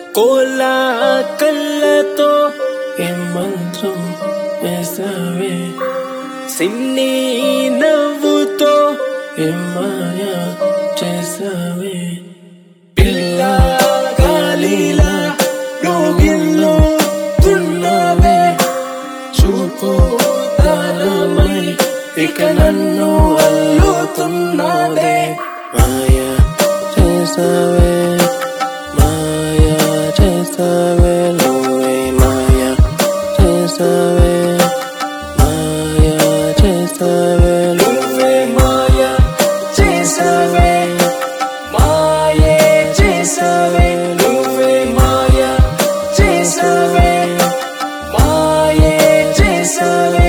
కోలా కళ్ళతో ఏ మంత్రం వేసావే సిన్ని నవ్వుతో ఏ మాయా చేసావే పిల్ల గాలిలా రోగిల్లో తున్నావే చూపు తాళమై ఇక నన్ను అల్లుతున్నదే మాయా చేసావే మాయా చేసావే నువ్వే మాయా చేసావే మాయా చేసావే నువ్వే మాయా చేసావే మాయే చేసావే నువ్వే మాయా చేసావే మాయే చేసావే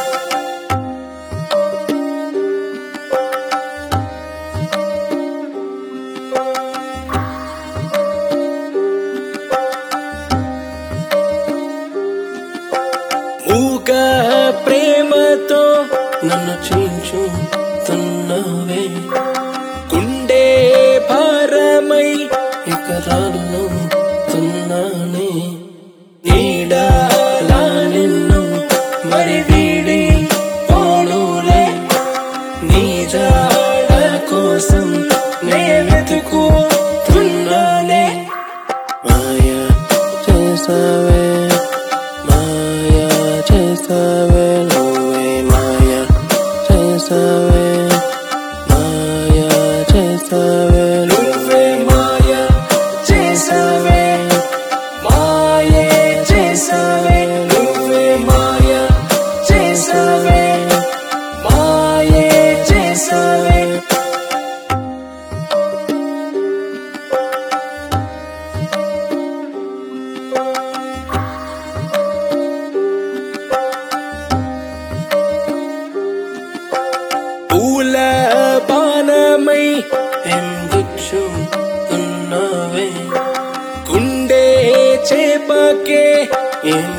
మూగ ప్రేమతో నన్ను చీల్చుతున్నవే గుండె భారమై ఎకరాలను తున్నానే నీడలా నిన్ను మరి వీడి పోనులే నీ జాడ కోసం నే వెతుకుతున్నానే మాయా చేసావే మాయా చేసావే నువ్వే మాయా చేసావే మాయా చేసావే నువ్వే మాయా చేసావే మాయే చేసావే నువ్వే మాయా చేసావే మాయే చేసావే పూల బాణమై ఎందుచున్నవే గుండె చేపకే ఏం